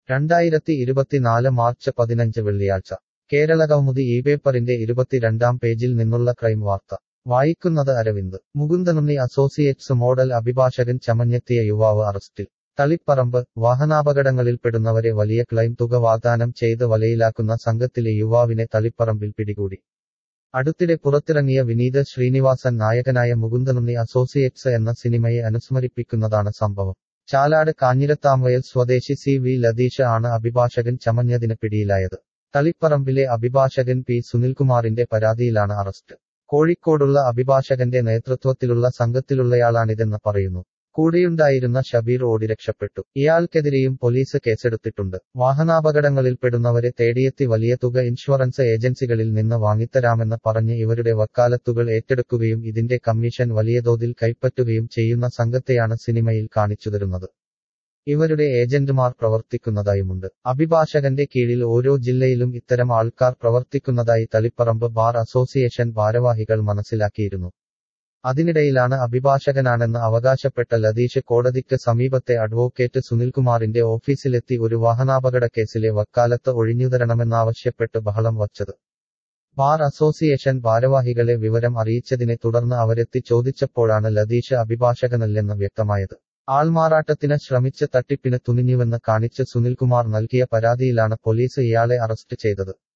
രണ്ടായിരത്തി ഇരുപത്തിനാല് മാർച്ച് പതിനഞ്ച് വെള്ളിയാഴ്ച കേരള കൗമുദി ഈ പേപ്പറിന്റെ ഇരുപത്തിരണ്ടാം പേജിൽ നിന്നുള്ള ക്രൈം വാർത്ത വായിക്കുന്നത് അരവിന്ദ് മുകുന്ദനുണ്ണി അസോസിയേറ്റ്സ് മോഡൽ അഭിഭാഷകൻ ചമഞ്ഞെത്തിയ യുവാവ് അറസ്റ്റിൽ തളിപ്പറമ്പ് വാഹനാപകടങ്ങളിൽപ്പെടുന്നവരെ വലിയ ക്ലൈം തുക വാഗ്ദാനം ചെയ്ത് വലയിലാക്കുന്ന സംഘത്തിലെ യുവാവിനെ തളിപ്പറമ്പിൽ പിടികൂടി അടുത്തിടെ പുറത്തിറങ്ങിയ വിനീത് ശ്രീനിവാസൻ നായകനായ മുകുന്ദനുണ്ണി അസോസിയേറ്റ്സ് എന്ന സിനിമയെ അനുസ്മരിപ്പിക്കുന്നതാണ് സംഭവം ചാലാട് കാഞ്ഞിരത്താംവയൽ സ്വദേശി സി വി ലതീഷ് ആണ് അഭിഭാഷകൻ ചമഞ്ഞതിന് പിടിയിലായത് തളിപ്പറമ്പിലെ അഭിഭാഷകൻ പി സുനിൽകുമാറിന്റെ പരാതിയിലാണ് അറസ്റ്റ് കോഴിക്കോടുള്ള അഭിഭാഷകന്റെ നേതൃത്വത്തിലുള്ള സംഘത്തിലുള്ളയാളാണിതെന്ന് പറയുന്നു കൂടെയുണ്ടായിരുന്ന ഷബീർ ഓടി രക്ഷപ്പെട്ടു ഇയാൾക്കെതിരെയും പോലീസ് കേസെടുത്തിട്ടുണ്ട് വാഹനാപകടങ്ങളിൽപ്പെടുന്നവരെ തേടിയെത്തി വലിയ തുക ഇൻഷുറൻസ് ഏജൻസികളിൽ നിന്ന് വാങ്ങിത്തരാമെന്ന് പറഞ്ഞ് ഇവരുടെ വക്കാലത്തുകൾ ഏറ്റെടുക്കുകയും ഇതിന്റെ കമ്മീഷൻ വലിയ തോതിൽ കൈപ്പറ്റുകയും ചെയ്യുന്ന സംഘത്തെയാണ് സിനിമയിൽ കാണിച്ചുതരുന്നത് ഇവരുടെ ഏജന്റുമാർ പ്രവർത്തിക്കുന്നതായുമുണ്ട് അഭിഭാഷകന്റെ കീഴിൽ ഓരോ ജില്ലയിലും ഇത്തരം ആൾക്കാർ പ്രവർത്തിക്കുന്നതായി തളിപ്പറമ്പ് ബാർ അസോസിയേഷൻ ഭാരവാഹികൾ മനസ്സിലാക്കിയിരുന്നു അതിനിടയിലാണ് അഭിഭാഷകനാണെന്ന് അവകാശപ്പെട്ട ലതീഷ് കോടതിക്ക് സമീപത്തെ അഡ്വക്കേറ്റ് സുനിൽകുമാറിന്റെ ഓഫീസിലെത്തി ഒരു വാഹനാപകട കേസിലെ വക്കാലത്ത് ഒഴിഞ്ഞുതരണമെന്നാവശ്യപ്പെട്ട് ബഹളം വച്ചത് ബാർ അസോസിയേഷൻ ഭാരവാഹികളെ വിവരം അറിയിച്ചതിനെ തുടർന്ന് അവരെത്തി ചോദിച്ചപ്പോഴാണ് ലതീഷ് അഭിഭാഷകനല്ലെന്ന് വ്യക്തമായത് ആൾമാറാട്ടത്തിന് ശ്രമിച്ച് തട്ടിപ്പിന് തുനിഞ്ഞുവെന്ന് കാണിച്ച് സുനിൽകുമാർ നൽകിയ പരാതിയിലാണ് പോലീസ് ഇയാളെ അറസ്റ്റ് ചെയ്തത്